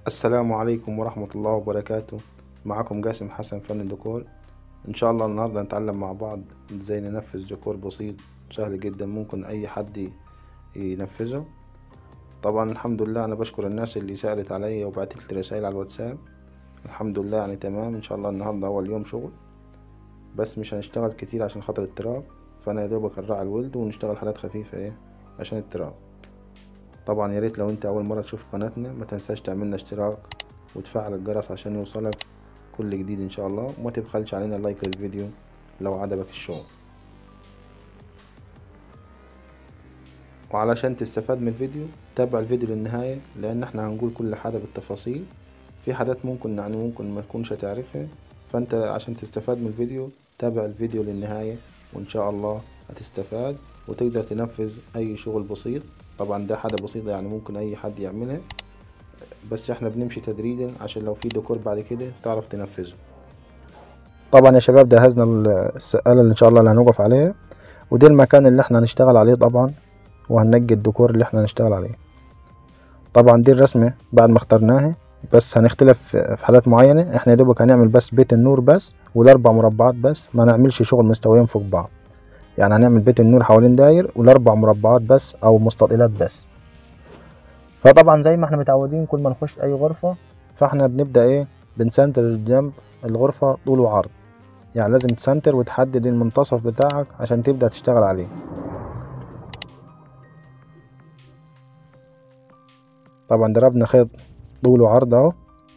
السلام عليكم ورحمة الله وبركاته معكم جاسم حسن فن الديكور ان شاء الله النهاردة نتعلم مع بعض ازاي ننفذ ديكور بسيط سهل جدا ممكن اي حد ي- ينفذه طبعا الحمد لله انا بشكر الناس اللي سألت عليا وبعتت لي رسائل على الواتساب الحمد لله يعني تمام ان شاء الله النهاردة اول يوم شغل بس مش هنشتغل كتير عشان خاطر التراب فانا يا دوبك هنراعي الولد ونشتغل حاجات خفيفة ايه عشان التراب طبعا يا ريت لو انت اول مرة تشوف قناتنا ما تنساش تعملنا اشتراك وتفعل الجرس عشان يوصلك كل جديد ان شاء الله وما تبخلش علينا لايك للفيديو لو عجبك الشغل وعلشان تستفاد من الفيديو تابع الفيديو للنهاية لان احنا هنقول كل حاجة بالتفاصيل في حاجات ممكن يعني ممكن ما تكونش هتعرفها فانت عشان تستفاد من الفيديو تابع الفيديو للنهاية وان شاء الله هتستفاد وتقدر تنفذ اي شغل بسيط طبعا ده حاجة بسيطة يعني ممكن اي حد يعملها بس احنا بنمشي تدريجا عشان لو في ديكور بعد كده تعرف تنفذه طبعا يا شباب جهزنا السقالة اللي ان شاء الله اللي هنوقف عليها ودي المكان اللي احنا هنشتغل عليه طبعا وهننجي الديكور اللي احنا هنشتغل عليه طبعا دي الرسمة بعد ما اخترناها بس هنختلف في حالات معينة احنا يا دوبك هنعمل بس بيت النور بس والاربع مربعات بس ما نعملش شغل مستويين فوق بعض يعني هنعمل بيت النور حوالين داير والاربع مربعات بس او مستطيلات بس فطبعا زي ما احنا متعودين كل ما نخش اي غرفة فاحنا بنبدأ ايه بنسنتر الجنب الغرفة طول وعرض يعني لازم تسنتر وتحدد المنتصف بتاعك عشان تبدأ تشتغل عليه طبعا ضربنا خيط طول وعرض اهو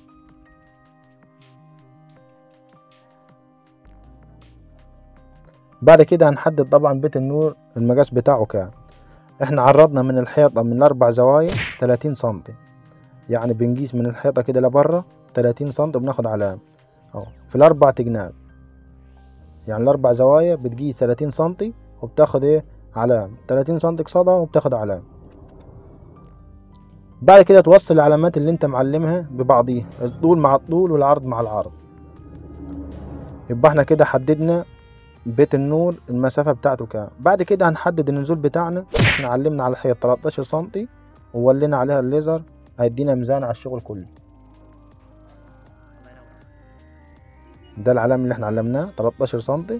بعد كده هنحدد طبعا بيت النور المقاس بتاعه كام احنا عرضنا من الحيطة من الاربع زوايا تلاتين سنتي يعني بنقيس من الحيطة كده لبره تلاتين سنتي وبناخد علامة اهو في الاربع تجناب يعني الاربع زوايا بتقيس تلاتين سنتي وبتاخد ايه علامة تلاتين سنتي قصادها وبتاخد علامة بعد كده توصل العلامات اللي انت معلمها ببعضيها الطول مع الطول والعرض مع العرض يبقى احنا كده حددنا بيت النور المسافة بتاعته كام بعد كده هنحدد النزول بتاعنا احنا علمنا على الحيط 13 سنتي وولينا عليها الليزر هيدينا ميزان على الشغل كله ده العلامة اللي احنا علمناه 13 سنتي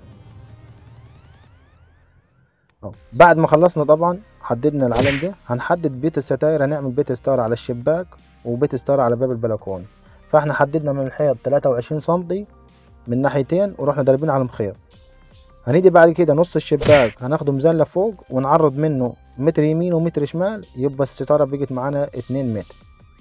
اهو بعد ما خلصنا طبعا حددنا العلم ده هنحدد بيت الستاير هنعمل بيت ستار على الشباك وبيت ستار على باب البلكونه فاحنا حددنا من الحيط 23 سنتي من ناحيتين ورحنا ضاربين على خيط هنيجي بعد كده نص الشباك هناخده ميزان لفوق ونعرض منه متر يمين ومتر شمال يبقى الستارة بقت معانا اتنين متر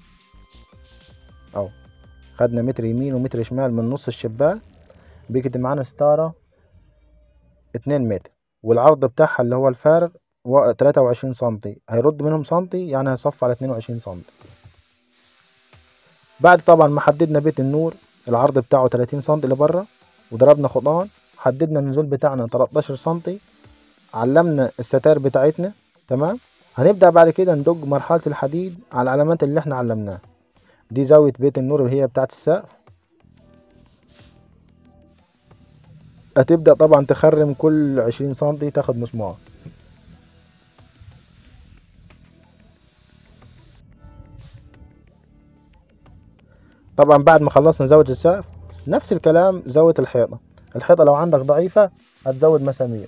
اهو خدنا متر يمين ومتر شمال من نص الشباك بقت معانا ستارة اتنين متر والعرض بتاعها اللي هو الفارغ تلاتة وعشرين سنتي هيرد منهم سنتي يعني هيصف على اتنين وعشرين سنتي بعد طبعا ما حددنا بيت النور العرض بتاعه تلاتين سنتي لبره وضربنا خطان حددنا النزول بتاعنا 13 سنتي علمنا الستائر بتاعتنا تمام هنبدأ بعد كده ندج مرحلة الحديد على العلامات اللي احنا علمناها دي زاوية بيت النور اللي هي بتاعة السقف هتبدأ طبعا تخرم كل عشرين سنتي تاخد مسمار طبعا بعد ما خلصنا زاوية السقف نفس الكلام زاوية الحيطة الحيطة لو عندك ضعيفة هتزود مسامير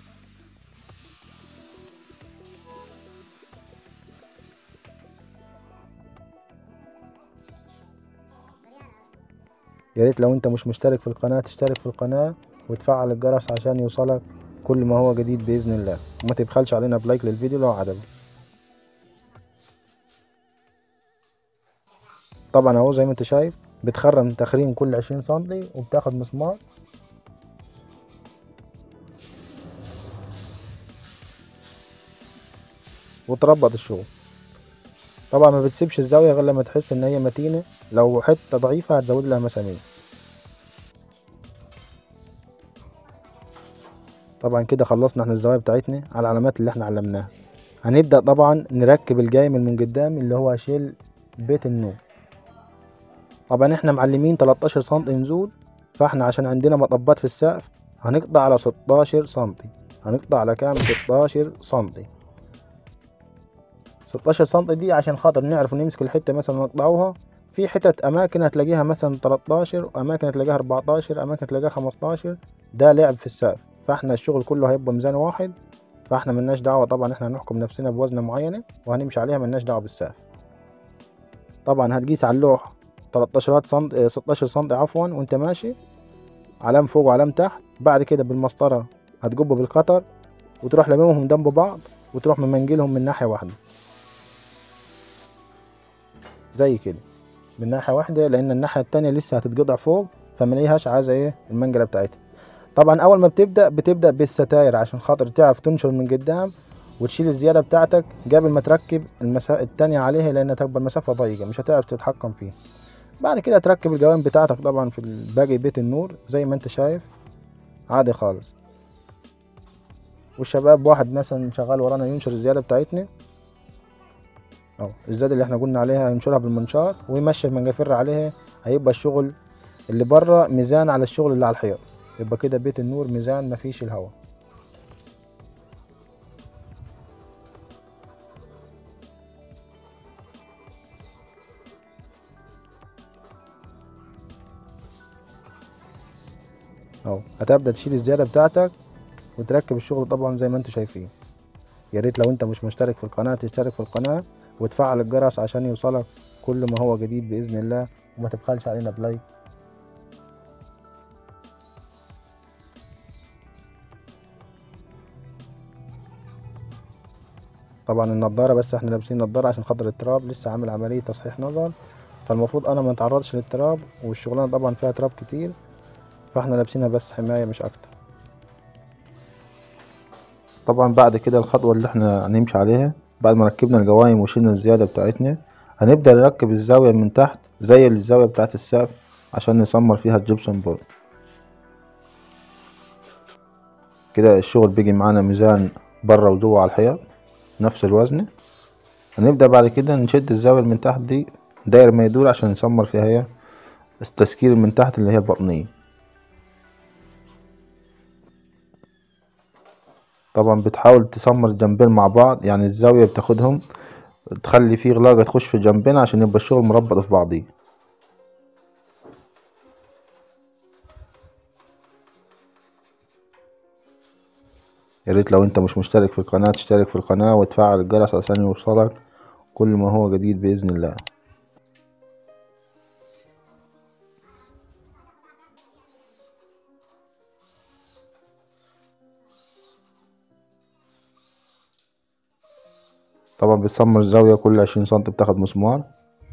يا ريت لو انت مش مشترك في القناة تشترك في القناة وتفعل الجرس عشان يوصلك كل ما هو جديد بإذن الله وما تبخلش علينا بلايك للفيديو لو عجبك طبعا اهو زي ما انت شايف بتخرم تخريم كل عشرين سنتي وبتاخد مسمار وتربط الشغل طبعا ما بتسيبش الزاوية غير لما تحس ان هي متينة لو حتة ضعيفة هتزود لها مسامير طبعا كده خلصنا احنا الزوايا بتاعتنا على العلامات اللي احنا علمناها هنبدأ طبعا نركب الجايم من قدام اللي هو هيشيل بيت النور طبعا احنا معلمين 13 سنتي نزول فاحنا عشان عندنا مطبات في السقف هنقطع على 16 سنتي هنقطع على كام 16 سنتي 16 سنتي دي عشان خاطر نعرف نمسك الحتة مثلا نقطعوها في حتت اماكن هتلاقيها مثلا 13 واماكن هتلاقيها 14 اماكن هتلاقيها 15 ده لعب في السقف فاحنا الشغل كله هيبقى ميزان واحد فاحنا ملناش دعوه طبعا احنا هنحكم نفسنا بوزنه معينه وهنمشي عليها ملناش دعوه بالسقف طبعا هتقيس على اللوح 13 سم 16 سم عفوا وانت ماشي علام فوق وعلام تحت بعد كده بالمسطره هتجب بالقطر وتروح لممهم جنب بعض وتروح ممنجلهم من ناحيه واحده زي كده من ناحيه واحده لان الناحيه التانية لسه هتتقطع فوق فمليهاش عايزه ايه المنجله بتاعتها طبعا اول ما بتبدا بتبدا بالستاير عشان خاطر تعرف تنشر من قدام وتشيل الزياده بتاعتك قبل ما تركب المسافه التانية عليها لان تبقى المسافه ضيقه مش هتعرف تتحكم فيها بعد كده تركب الجوانب بتاعتك طبعا في باقي بيت النور زي ما انت شايف عادي خالص والشباب واحد مثلا شغال ورانا ينشر الزياده بتاعتنا اهو الزياده اللي احنا قلنا عليها ينشرها بالمنشار ويمشي المنجفر عليها هيبقى الشغل اللي بره ميزان على الشغل اللي على الحيط يبقى كده بيت النور ميزان مفيش الهوا اهو هتبدا تشيل الزياده بتاعتك وتركب الشغل طبعا زي ما انتم شايفين يا ريت لو انت مش مشترك في القناه تشترك في القناه وتفعل الجرس عشان يوصلك كل ما هو جديد باذن الله وما تبخلش علينا بلايك طبعا النضاره بس احنا لابسين نضاره عشان خاطر التراب لسه عامل عمليه تصحيح نظر فالمفروض انا ما اتعرضش للتراب والشغلانه طبعا فيها تراب كتير فاحنا لابسينها بس حمايه مش اكتر طبعا بعد كده الخطوه اللي احنا هنمشي عليها بعد ما ركبنا الجوايم وشيلنا الزياده بتاعتنا هنبدا نركب الزاويه من تحت زي الزاويه بتاعت السقف عشان نسمر فيها الجبسون بورد كده الشغل بيجي معانا ميزان بره وجوه على الحيط نفس الوزن هنبدأ بعد كده نشد الزاوية من تحت دي داير ما يدور عشان نسمر فيها هي التسكير من تحت اللي هي البطنية طبعا بتحاول تسمر الجنبين مع بعض يعني الزاوية بتاخدهم تخلي فيه غلاقة تخش في الجنبين عشان يبقى الشغل مربط في بعضيه يا ريت لو انت مش مشترك في القناة تشترك في القناة وتفعل الجرس عشان يوصلك كل ما هو جديد بإذن الله طبعا بتسمر الزاوية كل عشرين سنتي بتاخد مسمار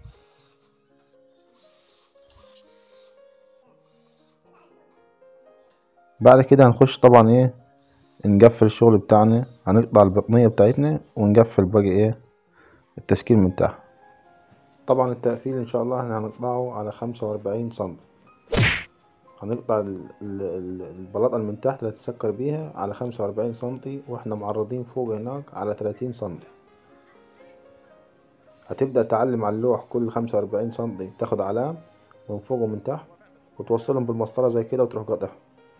بعد كده هنخش طبعا ايه نقفل الشغل بتاعنا هنقطع البطنية بتاعتنا ونقفل باقي ايه التشكيل من تحت طبعا التقفيل ان شاء الله احنا هنقطعه على خمسة واربعين سنتي هنقطع ال- ال- ال- البلاطة اللي من تحت اللي هتسكر بيها على خمسة واربعين سنتي واحنا معرضين فوق هناك على تلاتين سنتي هتبدأ تعلم على اللوح كل خمسة واربعين سنتي تاخد علام من فوق ومن تحت وتوصلهم بالمسطرة زي كده وتروح قاطعهم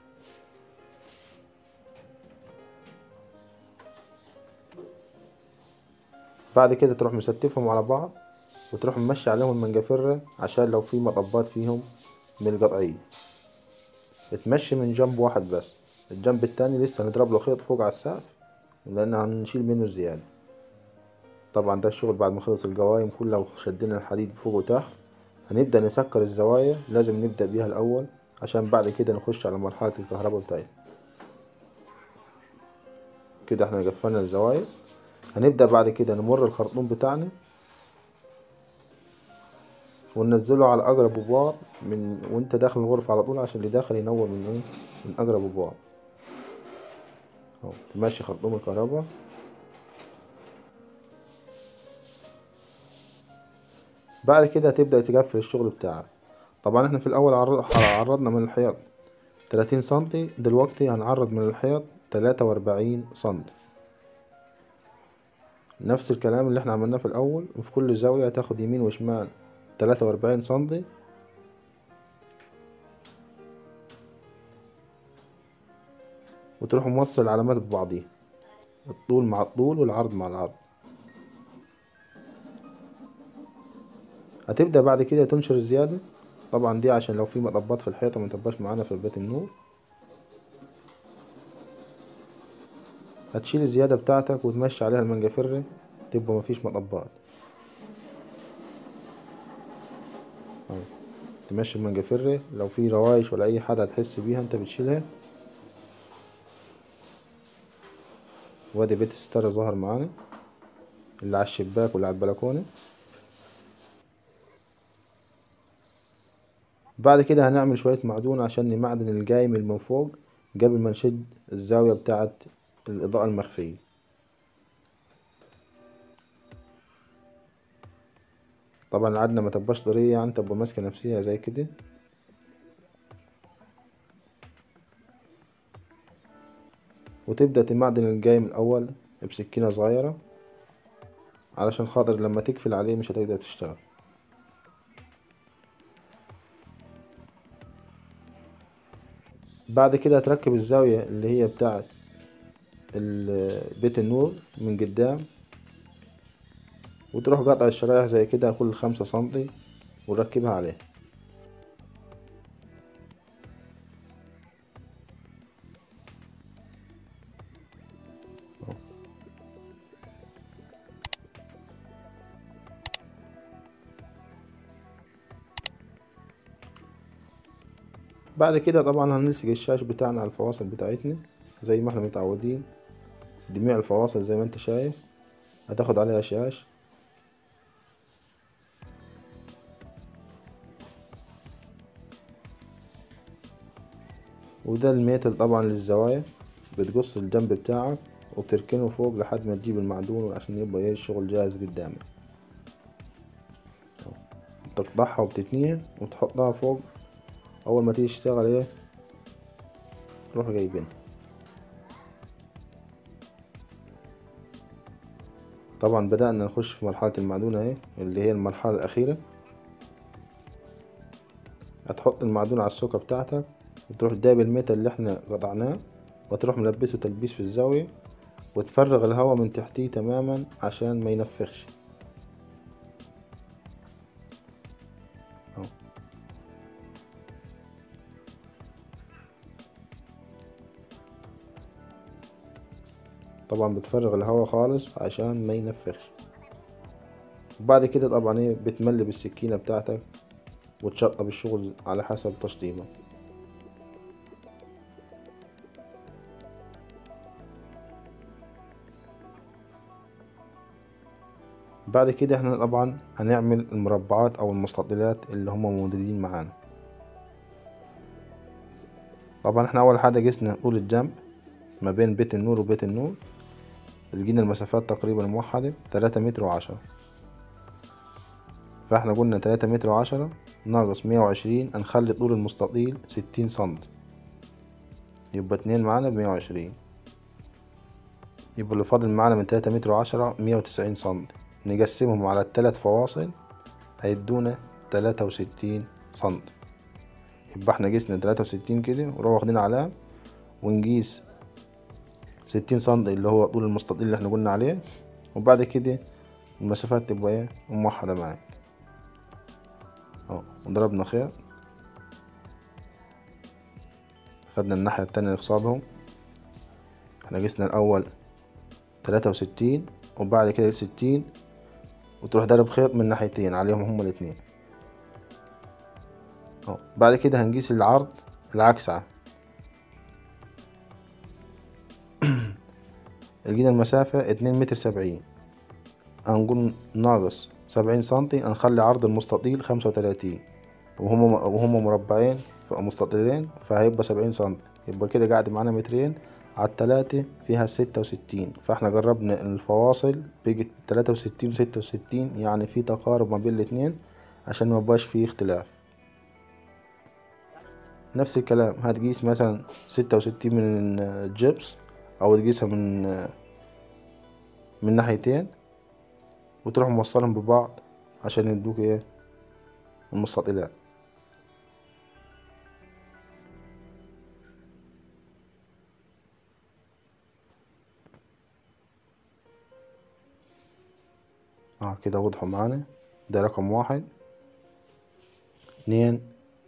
بعد كده تروح مستفهم على بعض وتروح ممشي عليهم المنجفرة عشان لو في مطبات فيهم من القطعية تمشي من جنب واحد بس الجنب التاني لسه هنضرب له خيط فوق على السقف لأن هنشيل منه الزيادة طبعا ده الشغل بعد ما خلص القوايم كلها وشدينا الحديد فوق وتحت هنبدأ نسكر الزوايا لازم نبدأ بيها الأول عشان بعد كده نخش على مرحلة الكهرباء بتاعتنا كده احنا قفلنا الزوايا هنبدأ بعد كده نمر الخرطوم بتاعنا وننزله على أقرب بوار من وانت داخل الغرفة على طول عشان اللي داخل ينور من ايه من أقرب بوار اهو تمشي خرطوم الكهرباء بعد كده هتبدأ تقفل الشغل بتاعك طبعا احنا في الأول عر- عرضنا من الحيط تلاتين سنتي دلوقتي هنعرض من الحيط تلاتة وأربعين سنتي نفس الكلام اللي احنا عملناه في الأول وفي كل زاوية هتاخد يمين وشمال تلاتة وأربعين سنتي وتروح موصل العلامات ببعضيها الطول مع الطول والعرض مع العرض هتبدأ بعد كده تنشر الزيادة طبعا دي عشان لو في مطبات في الحيطة متبقاش معانا في بيت النور هتشيل الزيادة بتاعتك وتمشي عليها المنجفرة تبقى مفيش مطبات أهو. تمشي المنجفرة لو في روايش ولا أي حاجة هتحس بيها انت بتشيلها وادي بيت الستارة ظهر معانا اللي على الشباك واللي على البلكونة بعد كده هنعمل شوية معدون عشان نمعدن الجايم اللي من فوق قبل ما نشد الزاوية بتاعة الإضاءة المخفية طبعا العدنة ما تبقاش طرية يعني تبقى ماسكة نفسيها زي كده وتبدأ تمعدن الجايم الأول بسكينة صغيرة علشان خاطر لما تقفل عليه مش هتقدر تشتغل بعد كده هتركب الزاوية اللي هي بتاعت ال- بيت النور من قدام وتروح قاطع الشرايح زي كده كل خمسة سنتي ونركبها عليه بعد كده طبعا هنلصق الشاش بتاعنا على الفواصل بتاعتنا زي ما احنا متعودين جميع الفواصل زي ما انت شايف هتاخد عليها شاش وده الميتل طبعا للزوايا بتقص الجنب بتاعك وبتركنه فوق لحد ما تجيب المعدون عشان يبقى ايه الشغل جاهز قدامك تقطعها وبتتنيها وتحطها فوق اول ما تيجي تشتغل ايه تروح جايبينها طبعا بدأنا نخش في مرحلة المعدون اهي اللي هي المرحلة الأخيرة هتحط المعدون على السوكة بتاعتك وتروح جايب الميتال اللي احنا قطعناه وتروح ملبسه تلبيس في الزاوية وتفرغ الهواء من تحتيه تماما عشان ما ينفخش أهو. طبعا بتفرغ الهواء خالص عشان ما ينفخش وبعد كده طبعا ايه بتملي بالسكينة بتاعتك وتشطب الشغل على حسب تشطيبك بعد كده احنا طبعا هنعمل المربعات او المستطيلات اللي هم موجودين معانا طبعا احنا اول حاجة قسنا طول الجنب ما بين بيت النور وبيت النور لقينا المسافات تقريبا موحدة تلاتة متر وعشرة فاحنا قلنا تلاتة متر وعشرة ناقص مية وعشرين هنخلي طول المستطيل ستين سنتي يبقى اتنين معانا بمية وعشرين يبقى اللي فاضل معانا من تلاتة متر وعشرة مية وتسعين سنتي نقسمهم على التلات فواصل هيدونا تلاتة وستين سنتي يبقى احنا قسنا تلاتة وستين كده ونروح واخدين علامة ونقيس ستين سنتي اللي هو طول المستطيل اللي احنا قلنا عليه وبعد كده المسافات تبقى ايه موحدة معاك اهو وضربنا خيط خدنا الناحية التانية قصادهم احنا قسنا الأول تلاتة وستين وبعد كده ستين وتروح ضارب خيط من ناحيتين عليهم هما الاتنين اهو بعد كده هنقيس العرض العكسعة لقينا المسافة اتنين متر سبعين هنقول ناقص سبعين سنتي هنخلي عرض المستطيل خمسة وتلاتين وهما وهما مربعين مستطيلين فهيبقى سبعين سنتي يبقى كده قاعد معانا مترين على التلاتة فيها ستة وستين فاحنا جربنا الفواصل بقت تلاتة وستين وستة وستين يعني في تقارب ما بين الاتنين عشان ميبقاش فيه اختلاف نفس الكلام هتقيس مثلا ستة وستين من الجبس أو تقيسها من من ناحيتين وتروح موصلهم ببعض عشان يدوك ايه المستطيلات اه كده وضحوا معانا ده رقم واحد اتنين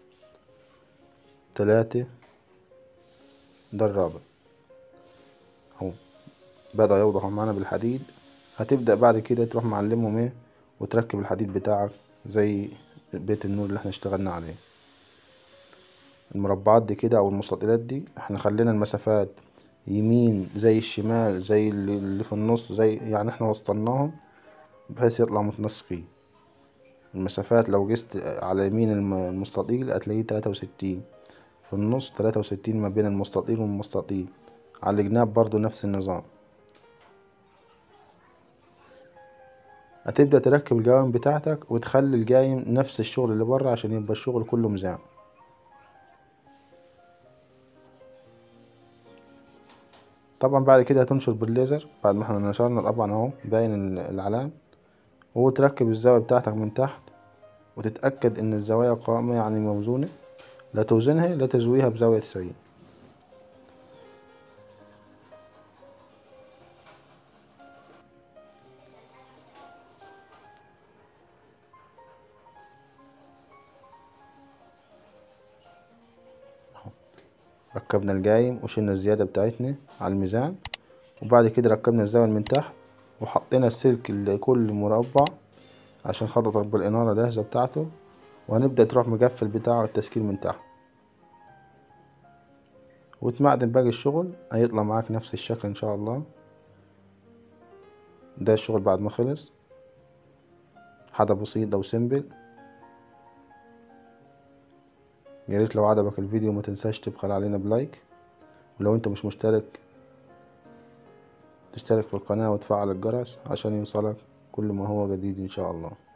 تلاتة ده الرابع اهو بدأ يوضحوا معانا بالحديد هتبدأ بعد كده تروح معلمهم ايه وتركب الحديد بتاعك زي بيت النور اللي احنا اشتغلنا عليه المربعات دي كده او المستطيلات دي احنا خلينا المسافات يمين زي الشمال زي اللي اللي في النص زي يعني احنا وسطناهم بحيث يطلع متناسقين المسافات لو قست على يمين الم- المستطيل هتلاقيه تلاتة وستين في النص تلاتة وستين ما بين المستطيل والمستطيل على الجناب برضو نفس النظام هتبدأ تركب الجوانب بتاعتك وتخلي الجايم نفس الشغل اللي بره عشان يبقى الشغل كله مزام طبعا بعد كده هتنشر بالليزر بعد ما احنا نشرنا طبعا اهو باين ال- العلام وتركب الزاوية بتاعتك من تحت وتتأكد ان الزوايا قائمة يعني موزونة لا توزنها لا تزويها بزاوية تسعين ركبنا الجايم وشلنا الزيادة بتاعتنا على الميزان وبعد كده ركبنا الزاوية من تحت وحطينا السلك لكل مربع عشان خاطر تبقى الإنارة جاهزة بتاعته وهنبدأ تروح مقفل بتاعه التسكير من تحت وتمعدن باقي الشغل هيطلع معاك نفس الشكل إن شاء الله ده الشغل بعد ما خلص حدا بسيط أو سيمبل ياريت لو عجبك الفيديو ما تنساش تبخل علينا بلايك ولو انت مش مشترك تشترك في القناة وتفعل الجرس عشان يوصلك كل ما هو جديد ان شاء الله